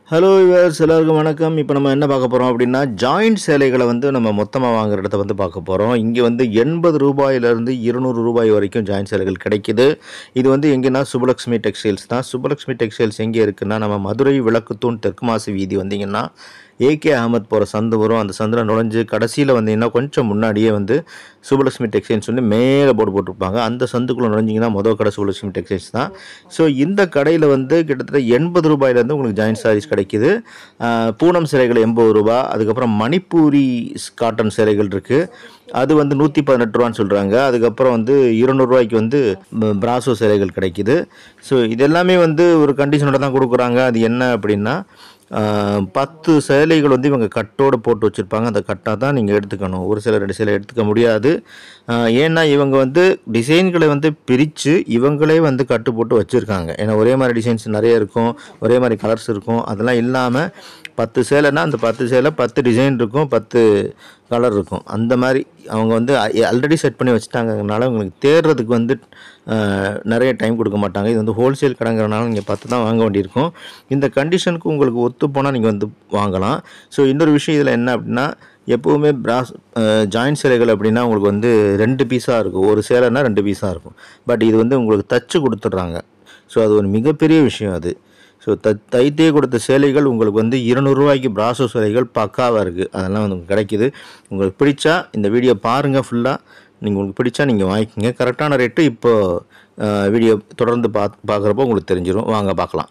Hello viewers எல்லாருக்கும் வணக்கம் இப்போ நம்ம என்ன பார்க்க போகிறோம் அப்படின்னா ஜாயிண்ட் சேலைகளை வந்து நம்ம மொத்தமாக வாங்குற இடத்த வந்து பார்க்க போகிறோம் இங்கே வந்து எண்பது ரூபாயிலிருந்து இருநூறு ரூபாய் வரைக்கும் ஜாயிண்ட் சேலைகள் கிடைக்குது இது வந்து எங்கேன்னா சுபலக்ஷ்மி டெக்ஸ்டைல்ஸ் தான் சுபலக்ஷ்மி டெக்ஸ்டைல்ஸ் எங்கே இருக்குன்னா நம்ம மதுரை விளக்குத்தூண் தெற்கு மாசி வீதி வந்தீங்கன்னா ஏகே அகமத் போகிற சந்து வரும் அந்த சந்தில் நுழைஞ்சு கடைசியில் வந்தீங்கன்னா கொஞ்சம் முன்னாடியே வந்து சுபலக்ஷ்மி டெக்ஸ்டைல்ஸ் சொல்லி மேலே போர்டு போட்டிருப்பாங்க அந்த சந்துக்குள்ளே நுழைஞ்சிங்கன்னா மொதல் கடை சுபலக்ஷ்மி டெக்ஸ்டைல்ஸ் தான் ஸோ இந்த கடையில் வந்து கிட்டத்தட்ட எண்பது ரூபாயிலேருந்து உங்களுக்கு ஜாயிண்ட் சாரீஸ் கிடைக்குது ஆஹ் பூனம் சிலைகள் எண்பது ரூபா அதுக்கப்புறம் மணிப்பூரி காட்டன் சிலைகள் இருக்குது அது வந்து நூற்றி பதினெட்டு ரூபான்னு சொல்கிறாங்க அதுக்கப்புறம் வந்து இருநூறுவாய்க்கு வந்து பிராசோ சிலைகள் கிடைக்குது ஸோ இது எல்லாமே வந்து ஒரு கண்டிஷனோட தான் கொடுக்குறாங்க அது என்ன அப்படின்னா ஆஹ் பத்து சேலைகள் வந்து இவங்க கட்டோடு போட்டு வச்சுருப்பாங்க அந்த கட்டாக தான் நீங்கள் எடுத்துக்கணும் ஒரு சில ரெண்டு சிலை எடுத்துக்க முடியாது ஆஹ் ஏன்னா இவங்க வந்து டிசைன்களை வந்து பிரித்து இவங்களே வந்து கட்டு போட்டு வச்சுருக்காங்க ஏன்னா ஒரே மாதிரி டிசைன்ஸ் நிறைய இருக்கும் ஒரே மாதிரி கலர்ஸ் இருக்கும் அதெல்லாம் இல்லாமல் பத்து சேலைனா அந்த பத்து சேலை பத்து டிசைன் இருக்கும் பத்து கலர் இருக்கும் அந்த மாதிரி அவங்க வந்து ஆல்ரெடி செட் பண்ணி வச்சுட்டாங்கனால உங்களுக்கு தேடுறதுக்கு வந்து ஆஹ், நிறைய டைம் கொடுக்க மாட்டாங்க இது வந்து ஹோல்சேல் கடைங்கிறனால நீங்கள் பார்த்து தான் வாங்க வேண்டியிருக்கும் இந்த கண்டிஷனுக்கு உங்களுக்கு ஒத்து போனால் நீங்கள் வந்து வாங்கலாம் ஸோ இன்னொரு விஷயம் இதில் என்ன அப்படின்னா எப்போவுமே பிராஸ் ஜாயிண்ட் சேலைகள் அப்படின்னா உங்களுக்கு வந்து ரெண்டு பீஸாக இருக்கும் ஒரு சேலைனா ரெண்டு பீஸாக இருக்கும் பட் இது வந்து உங்களுக்கு தச்சு கொடுத்துட்றாங்க ஸோ அது ஒரு மிகப்பெரிய விஷயம் அது ஸோ த தைத்தே கொடுத்த சேலைகள் உங்களுக்கு வந்து இருநூறுவாய்க்கு பிராசோ சேலைகள் பக்காவாக இருக்குது அதெல்லாம் வந்து உங்களுக்கு கிடைக்குது உங்களுக்கு பிடிச்சா இந்த வீடியோ பாருங்கள் ஃபுல்லாக நீங்கள் உங்களுக்கு பிடிச்சா நீங்கள் வாங்கிக்கோங்க கரெக்டான ரேட்டு இப்போ வீடியோ தொடர்ந்து பாத் பார்க்குறப்போ உங்களுக்கு தெரிஞ்சிடும் வாங்க பார்க்கலாம்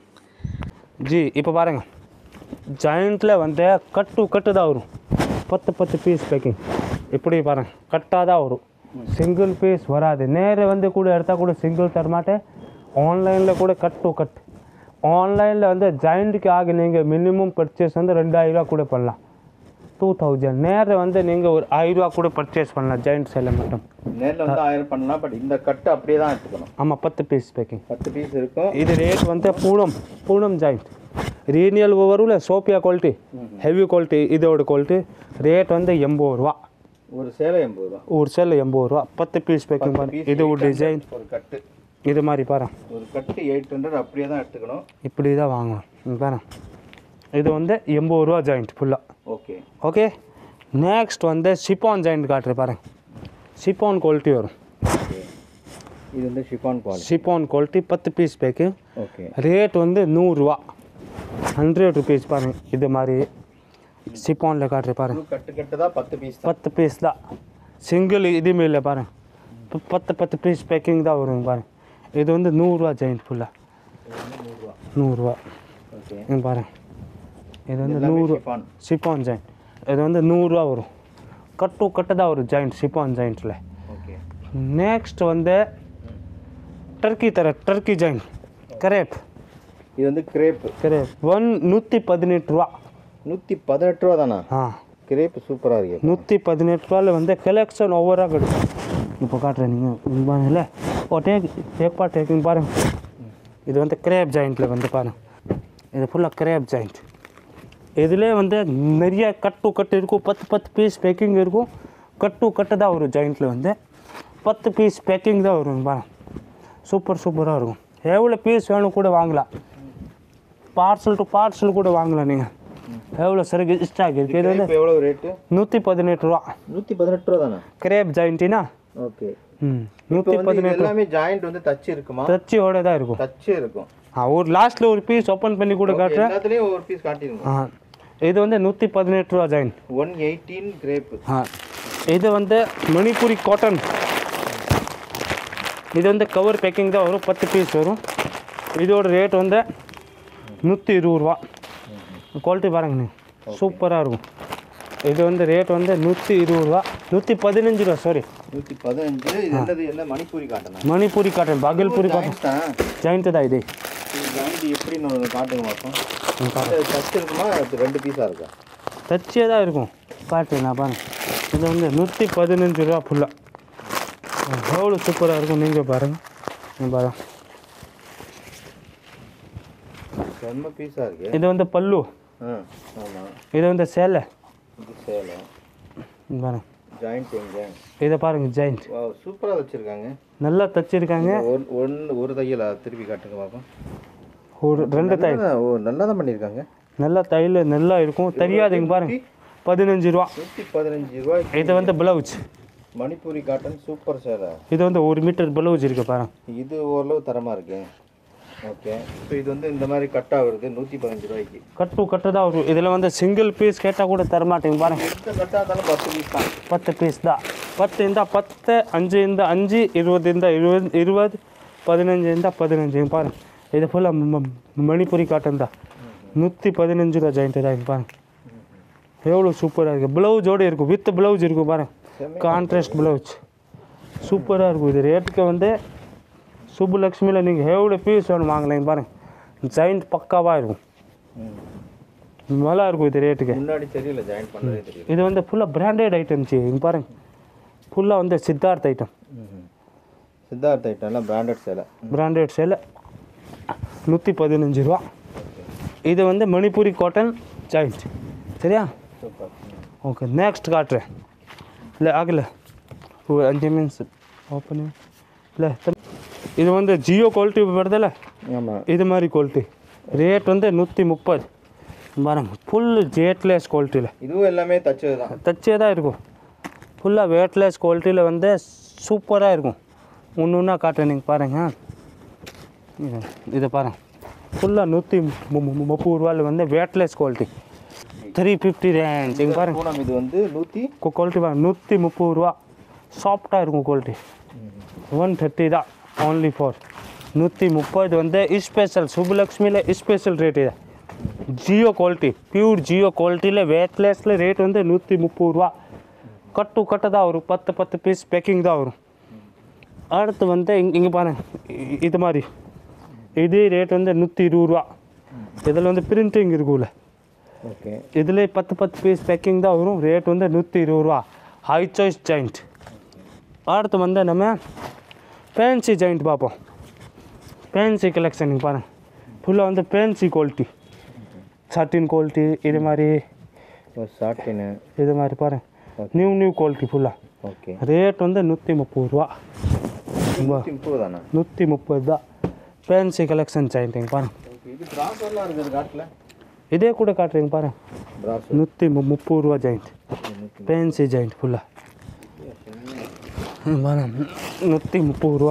ஜி இப்போ பாருங்க ஜாயிண்ட்டில் வந்து கட் டு கட்டு தான் வரும் பத்து பத்து பீஸ் பேக்கிங் இப்படி பாருங்க கட்டாக தான் வரும் சிங்கிள் பீஸ் வராது நேர வந்து கூட எடுத்தால் கூட சிங்கிள் தரமாட்டேன் ஆன்லைனில் கூட கட் டு கட் ஆன்லைனில் வந்து ஜாயிண்ட்டுக்கு ஆகி நீங்கள் மினிமம் பர்ச்சேஸ் வந்து ரெண்டாயிரரூவா கூட பண்ணலாம் டூ தௌசண்ட் நேரில் வந்து நீங்கள் ஒரு ஆயிரரூவா கூட பர்ச்சேஸ் பண்ணலாம் ஜாயிண்ட் சேலை மட்டும் நேரில் வந்து ஆயிரம் பண்ணலாம் பட் இந்த கட்டு அப்படியே தான் எடுத்துக்கணும் ஆமாம் பத்து பீஸ் பேக்கிங் பத்து பீஸ் இருக்கும் இது ரேட் வந்து பூனம் பூனம் ஜாயிண்ட் ரீனியல் வரும்ல சோப்பியா குவாலிட்டி ஹெவி குவாலிட்டி இதோட குவாலிட்டி ரேட் வந்து எண்பது ரூபா ஒரு சேலை எண்பது ரூபா ஒரு செல் எண்பது ரூபா பத்து பீஸ் பேக்கிங் பாருங்க இது ஒரு டிசைன் ஒரு கட்டு இது மாதிரி பாரு ஒரு கட்டு எயிட் ஹண்ட்ரட் அப்படியே தான் எடுத்துக்கணும் இப்படி தான் வாங்கணும் இங்க பாரு இது வந்து எண்பது ரூபா ஜாயிண்ட் ஃபுல்லாக ஓகே ஓகே நெக்ஸ்ட் வந்து சிப்பான் ஜாயிண்ட் காட்டுறேன் பாருங்க சிப்பான் குவாலிட்டி வரும் இது வந்து ஷிஃபான் குவாலிட்டி சிப்பான் குவாலிட்டி பத்து பீஸ் பேக்கிங் ஓகே ரேட் வந்து நூறுரூவா ஹண்ட்ரட் ருபீஸ் பாருங்க இது மாதிரி சிப்பானில் காட்டுறேன் பாருங்க கட்டு கட்டு தான் பத்து பீஸ் தான் பத்து பீஸ் தான் சிங்கிள் இதுவுமே இல்லை பாருங்க இப்போ பத்து பத்து பீஸ் பேக்கிங் தான் வருங்க பாருங்க இது வந்து நூறுரூவா ஜெயின் ஃபுல்லாக நூறுரூவா ஓகே இங்க பாருங்க இது வந்து நூறு ஷிஃபான் சிப்பான் ஜெயின் இது வந்து நூறுரூவா வரும் கட்டு கட்டு தான் வரும் ஜாயிண்ட் சிப்பான் ஜாயிண்ட்டில் ஓகே நெக்ஸ்ட் வந்து டர்க்கி தர டர்க்கி ஜாயிண்ட் கரேப் இது வந்து கிரேப் கரேப் ஒன் நூற்றி பதினெட்டு ரூபா நூற்றி பதினெட்டு ரூபா தானா ஆ கிரேப் சூப்பராக இருக்கு நூற்றி பதினெட்டு ரூபாயில் வந்து கலெக்ஷன் ஓவராக கிடைக்கும் இப்போ காட்டுறேன் நீங்கள் பாருங்கல்ல ஓ டேக் டேக் பா டேக்கிங் பாருங்க இது வந்து கிரேப் ஜாயிண்ட்டில் வந்து பாருங்க இது ஃபுல்லாக கிரேப் ஜாயிண்ட் இதிலே வந்து நிறைய கட்டு கட்டு இருக்கும் பத்து பத்து பீஸ் பேக்கிங் இருக்கும் கட்டு கட்டு தான் வரும் ஜாயிண்ட்டில் வந்து பத்து பீஸ் பேக்கிங் தான் வரும் பாருங்க சூப்பர் சூப்பராக இருக்கும் எவ்வளோ பீஸ் வேணும் கூட வாங்கலாம் பார்சல் டு பார்சல் கூட வாங்கலாம் நீங்கள் எவ்வளோ சரக்கு ஸ்டாக் இருக்குது இது வந்து கிரேப் எவ்வளோ ரேட்டு நூற்றி பதினெட்டு ரூபா நூற்றி பதினெட்டு ரூபா தானே கிரேப் ஜாயிண்ட்டினா ஓகே ம் இப்போ நூற்றி வந்து இது பதினெட்டு எல்லாமே ஜாயிண்ட் வந்து தச்சு இருக்குமா தச்சியோட தான் இருக்கும் தச்சு இருக்கும் ஆ ஒரு லாஸ்ட்டில் ஒரு பீஸ் ஓப்பன் பண்ணி கூட காட்டுறேன் எல்லாத்துலேயும் ஒரு பீஸ் காட்டிருங்க ஆ இது வந்து நூற்றி பதினெட்டு ரூபா ஜாயின் ஒன் எயிட்டீன் கிரேப் ஆ இது வந்து மணிப்பூரி காட்டன் இது வந்து கவர் பேக்கிங் தான் வரும் பத்து பீஸ் வரும் இதோட ரேட் வந்து நூற்றி இருபது ரூபா குவாலிட்டி பாருங்க நீ சூப்பராக இருக்கும் இது வந்து ரேட் வந்து நூற்றி இருபது ரூபா நூற்றி பதினஞ்சு ரூபா சாரி நூற்றி பதினஞ்சு இது என்னது என்ன மணிப்பூரி காட்டணும் Manipuri cotton Bhagalpuri cotton joint தான் இது ஜாயிண்ட் எப்படின்னு ஒன்று காட்டுங்க பார்ப்போம் அது தச்சு இருக்குமா அது ரெண்டு பீஸாக இருக்கா தச்சே தான் இருக்கும் காட்டு நான் பாருங்க இது வந்து நூற்றி பதினஞ்சு ரூபா ஃபுல்லாக எவ்வளோ சூப்பராக இருக்கும் நீங்கள் பாருங்கள் நீங்க பாருங்க செம்ம பீஸாக இருக்கு இது வந்து பல்லு ஆ ஆமாம் இது வந்து சேலை இது சேலம் இங்க பாருங்க ஜாயிண்ட் எங்க இதை பாருங்க ஜெயிண்ட் வா சூப்பராக வச்சுருக்காங்க நல்லா தச்சிருக்காங்க ஒன் ஒன்று ஒரு தையலா திருப்பி காட்டுங்க பார்ப்போம் ஒரு ரெண்டு தையல் ஓ நல்லா தான் பண்ணியிருக்காங்க நல்லா தையல் நல்லா இருக்கும் தெரியாதுங்க பாருங்க பதினஞ்சு ரூபா நூற்றி பதினஞ்சு ரூபாய் இது வந்து ப்ளவுஸ் மணிப்பூரி காட்டன் சூப்பர் சேலை இது வந்து ஒரு மீட்டர் ப்ளவுஸ் இருக்கு பாருங்க இது ஓரளவு தரமாக இருக்கு ஓகே இப்போ இது வந்து இந்த மாதிரி கட்டாக வருது நூற்றி பதினஞ்சு ரூபாய்க்கு கட்டு கட்டு தான் வரும் இதில் வந்து சிங்கிள் பீஸ் கேட்டால் கூட தரமாட்டேங்க பாருங்க எந்த கட்டாக இருந்தாலும் பத்து பீஸ் தான் பத்து பீஸ் தான் பத்து இருந்தால் பத்து அஞ்சு இருந்தால் அஞ்சு இருபது இருந்தால் இருபது இருபது பதினஞ்சு இருந்தால் பதினஞ்சு இங்க பாருங்க இது ஃபுல்லாக மணிப்புரி காட்டன் தான் நூற்றி பதினஞ்சு ரூபா ஜாயிண்ட் தான் இங்க பாருங்க எவ்வளோ சூப்பராக இருக்குது ப்ளவுஸோடு இருக்கும் வித் ப்ளவுஸ் இருக்கும் பாருங்க கான்ட்ராஸ்ட் ப்ளவுஸ் சூப்பராக இருக்கும் இது ரேட்டுக்கு வந்து சுப்புலக்ஷ்மியில் நீங்கள் எவ்வளோ பீஸ் வேணும் வாங்கலைங்க பாருங்க ஜாயிண்ட் பக்காவாக இருக்கும் நல்லா இருக்கும் இது ரேட்டுக்கு முன்னாடி தெரியல ஜாயின் பண்ணதே தெரியல இது வந்து ஃபுல்லாக பிராண்டட் ஐட்டம்ஸ் இங்கே பாருங்க ஃபுல்லாக வந்து சித்தார்த் ஐட்டம் சித்தார்த் ஐட்டம்லாம் பிராண்டட் சேலை பிராண்டட் சேலை நூற்றி பதினஞ்சு ரூபா இது வந்து மணிப்பூரி காட்டன் ஜாயிண்ட் சரியா சூப்பர் ஓகே நெக்ஸ்ட் காட்டுறேன் இல்லை ஆகல ஒரு அஞ்சு மீன்ஸ் ஓப்பன் இல்லை இது வந்து ஜியோ குவாலிட்டி வருதில்ல ஆமாம் இது மாதிரி குவாலிட்டி ரேட் வந்து நூற்றி முப்பது பாருங்க ஃபுல் ஜேட்லெஸ் குவாலிட்டியில் இதுவும் எல்லாமே தச்சது தான் தச்சே தான் இருக்கும் ஃபுல்லாக வெயிட்லெஸ் குவாலிட்டியில் வந்து சூப்பராக இருக்கும் ஒன்று ஒன்றா காட்டுறேன் நீங்கள் பாருங்கள் இது இதை பாருங்கள் ஃபுல்லாக நூற்றி முப்பது ரூபாயில் வந்து weightless quality three fifty range இங்கே பாருங்க பூனம் இது வந்து நூற்றி குவாலிட்டி பாருங்க நூற்றி முப்பது ரூபா சாஃப்டாக இருக்கும் குவாலிட்டி ஒன் தேர்ட்டி தான் ஓன்லி ஃபார் நூற்றி முப்பது வந்து ஸ்பெஷல் சுப்புலக்ஷ்மியில் ஸ்பெஷல் ரேட் இது ஜியோ குவாலிட்டி பியூர் ஜியோ குவாலிட்டியில் வேட்லெஸில் ரேட் வந்து நூற்றி முப்பது ரூபா கட்டு கட்டு தான் வரும் பத்து பத்து பீஸ் பேக்கிங் தான் வரும் அடுத்து வந்து இங்கே இங்கே பாருங்க இ- இது மாதிரி இதே ரேட் வந்து நூற்றி இருபது ரூபா இதில் வந்து பிரிண்டிங் இருக்கும்ல ஓகே இதில் பத்து பத்து பீஸ் பேக்கிங் தான் வரும் ரேட் வந்து நூற்றி இருபது ரூபா ஹை சாய்ஸ் ஜாயிண்ட் அடுத்து வந்து நம்ம ஃபேன்சி ஜாயிண்ட் பார்ப்போம் ஃபேன்சி கலெக்ஷன் பாருங்கள் ஃபுல்லாக வந்து ஃபேன்சி குவாலிட்டி சட்டின் குவாலிட்டி இது மாதிரி ஒரு ஷார்ட்டின்னு இது மாதிரி பாருங்க நியூ நியூ குவாலிட்டி ஃபுல்லாக ஓகே ரேட் வந்து நூற்றி முப்பது ரூபா நூற்றி முப்பது தானே நூற்றி முப்பது தான் ஃபேன்சி கலெக்ஷன் ஜாயிண்ட்டுங்க பாருங்க ஓகே இது பிராசர்லாம் இருக்குது காட்டில் இதே கூட காட்டுறீங்க பாருங்க பிராசர் நூற்றி மு முப்பது ரூபா ஜாயிண்ட் ஃபேன்சி ஜாயிண்ட் ஃபுல்லாக பாருங்க நூற்றி முப்பது ரூபா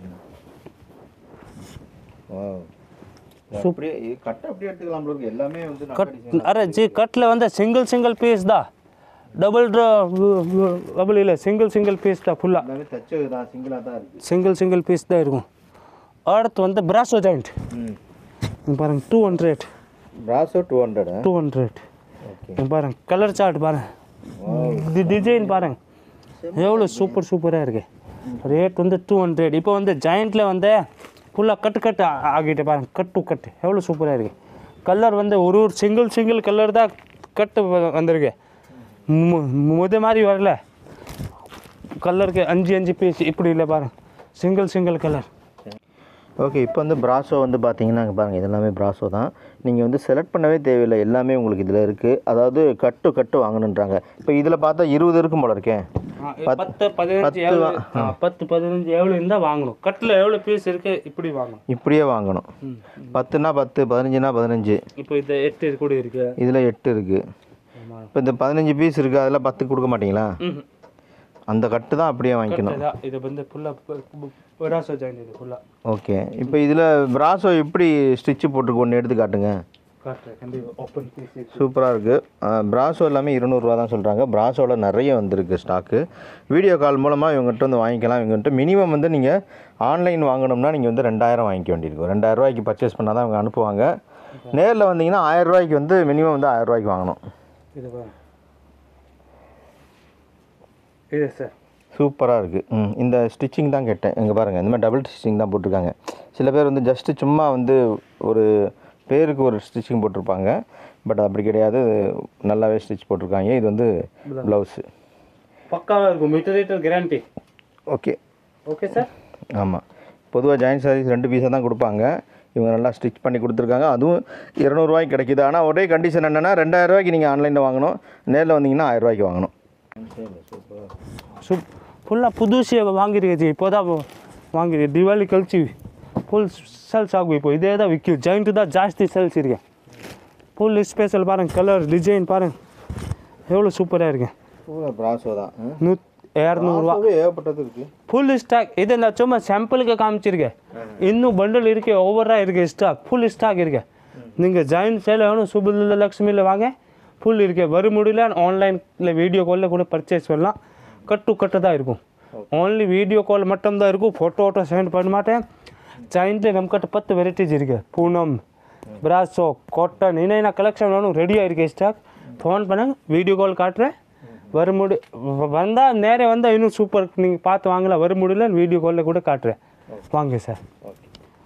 வாவ் அப்படியே இது கட்டை அப்படியே எடுத்துக்கலாம் bro. இருக்கு எல்லாமே வந்து நல்ல கட் design. அரே ஜி கட்டில் வந்து சிங்கிள் சிங்கிள் பீஸ் தான் டபுள் டபுள் இல்லை சிங்கிள் சிங்கிள் பீஸ் தான் ஃபுல்லாக எல்லாமே தச்சது தான் சிங்கிளாக தான் இருக்குது சிங்கிள் சிங்கிள் பீஸ் தான் இருக்கும் அடுத்து வந்து பிராசோ ஜாயிண்ட் ம் பாருங்க two hundred Brasso two hundred two hundred okay பாருங்க கலர் சார்ட் பாருங்க டி டிசைன் பாருங்க எவ்வளோ சூப்பர் சூப்பராக இருக்கு ரேட் வந்து டூ ஹண்ட்ரட் இப்போ வந்து ஜாயிண்ட்டில் வந்து ஃபுல்லாக கட்டு கட்டு ஆ- ஆகிட்டு பாருங்க கட் டு கட்டு எவ்வளோ சூப்பராக இருக்கு கலர் வந்து ஒரு ஒரு சிங்கிள் சிங்கிள் கலர் தான் கட்டு வ- வந்திருக்கு மு- முத மாதிரி வரல கலருக்கு அஞ்சு அஞ்சு பீஸ் இப்படி இல்லை பாருங்க சிங்கிள் சிங்கிள் கலர் ஓகே இப்போ வந்து பிராசோ வந்து பார்த்தீங்கன்னா இங்க பாருங்கள் இதெல்லாமே பிராசோ தான் நீங்கள் வந்து செலக்ட் பண்ணவே தேவையில்லை எல்லாமே உங்களுக்கு இதில் இருக்குது அதாவது கட்டு கட்டு வாங்கணுன்றாங்க இப்போ இதில் பார்த்தா இருபது இருக்கும் போல இருக்கேன் பத்து பதினஞ்சு பத்து எவ்வளோ வா- ஆ, பத்து பதினஞ்சு எவ்வளோ இருந்தால் வாங்கணும் கட்டில் எவ்வளோ பீஸ் இருக்கு இப்படி வாங்கணும் இப்படியே வாங்கணும் ம் பத்துனா பத்து பதினஞ்சுனா பதினஞ்சு இப்போ இது எட்டு இது கூட இருக்கு இதில் எட்டு இருக்குது ஆமாம் இப்போ இந்த பதினஞ்சு பீஸ் இருக்குது அதெல்லாம் பத்துக்கு கொடுக்க மாட்டீங்களா ம் அந்த கட்டு தான் அப்படியே வாங்கிக்கணும் இதான் இது வந்து ஃபுல்லாக பராசோ ஜாயின் இது ஃபுல்லாக ஓகே இப்போ இதில் பிராசோ எப்படி ஸ்டிச்சு போட்டிருக்கு ஒன்று எடுத்து காட்டுங்க காட்டுறேன் கண்டிப்பாக ஓப்பன் பீஸ் சூப்பராக இருக்குது பிராசோ எல்லாமே இருநூறுவா தான் சொல்கிறாங்க பிராசோவில் நிறைய வந்திருக்கு ஸ்டாக்கு வீடியோ கால் மூலமாக இவங்ககிட்ட வந்து வாங்கிக்கலாம் இவங்ககிட்ட மினிமம் வந்து நீங்கள் ஆன்லைன் வாங்கணும்னா நீங்கள் வந்து ரெண்டாயிரம் வாங்கிக்க வேண்டியிருக்கும் ரெண்டாயிரம் ரூபாய்க்கு பர்ச்சேஸ் பண்ணால் தான் அவங்க அனுப்புவாங்க நேரில் வந்தீங்கன்னா ஆயிரம் ரூபாய்க்கு வந்து மினிமம் வந்து ஆயிரம் ரூபாய்க்கு வாங்கணும் இது பாருங்க இது சார் சூப்பராக இருக்குது ம் இந்த ஸ்டிச்சிங் தான் கேட்டேன் இங்கே பாருங்கள் இந்த மாதிரி டபுள் ஸ்டிச்சிங் தான் போட்டிருக்காங்க சில பேர் வந்து ஜஸ்ட்டு சும்மா வந்து ஒரு பேருக்கு ஒரு ஸ்டிச்சிங் போட்டிருப்பாங்க பட் அப்படி கிடையாது நல்லாவே ஸ்டிச் போட்டிருக்காங்க இது வந்து ப்ளவுஸு பக்காவாக இருக்கும் material guarantee okay okay sir ஆமாம் பொதுவாக ஜாயின்ட் சாரீஸ் ரெண்டு பீஸாக தான் கொடுப்பாங்க இவங்க நல்லா ஸ்டிச் பண்ணி கொடுத்துருக்காங்க அதுவும் இரநூறுவாய்க்கு கிடைக்குது ஆனால் ஒரே கண்டிஷன் என்னென்னா ரெண்டாயிரம் ரூபாய்க்கு நீங்கள் ஆன்லைனில் வாங்கணும் நேரில் வந்தீங்கன்னா ஆயிரம் ரூபாய்க்கு வாங்கணும் சூப் ஃபுல்லாக புதுசு வாங்கிருக்கு இப்போ தான் வாங்கிருக்கு தீபாவளி கழிச்சு ಫುಲ್ ಸೆಲ್ಸ್ ಆಗು இப்போ இதே தான் விற்கும் ஜாயிண்ட்டு தான் ஜாஸ்தி சேல்ஸ் இருக்கு ஃபுல் ஸ்பெஷல் பாருங்க கலர் டிசைன் பாருங்க எவ்வளோ சூப்பராக இருக்கு பிராசோ தான் நூ இரநூறுவா ஏகப்பட்டது இருக்கு ஃபுல் ஸ்டாக் இது நான் சும்மா சாம்பிளுக்கு காமிச்சிருக்கேன் இன்னும் பண்டல் இருக்கு ஓவராக இருக்கு ஸ்டாக் ஃபுல் ஸ்டாக் இருக்கு நீங்கள் ஜாயின் சேல் வேணும் சுபுல லக்ஷ்மியில் வாங்க ஃபுல் இருக்கு வர முடியல ஆன்லைனில் வீடியோ காலில் கூட பர்ச்சேஸ் பண்ணலாம் கட்டு கட்டு தான் இருக்கும் ஓன்லி வீடியோ கால் மட்டும்தான் இருக்கும் ஃபோட்டோ ஓட்டோ சென்ட் பண்ண மாட்டேன் ஜாயின்ட்ல நம்ம கிட்ட பத்து வெரைட்டிஸ் இருக்கு பூனம் பிராசோ காட்டன் என்னென்ன கலெக்ஷன் வேணும் ரெடியாக இருக்கு ஸ்டாக் ஃபோன் பண்ணுங்க வீடியோ கால் காட்டுறேன் வர முடி வந்தால் நேரே வந்தால் இன்னும் சூப்பர் நீங்கள் பார்த்து வாங்கலாம் வர முடியல வீடியோ காலில் கூட காட்டுறேன் வாங்க சார் ஓகே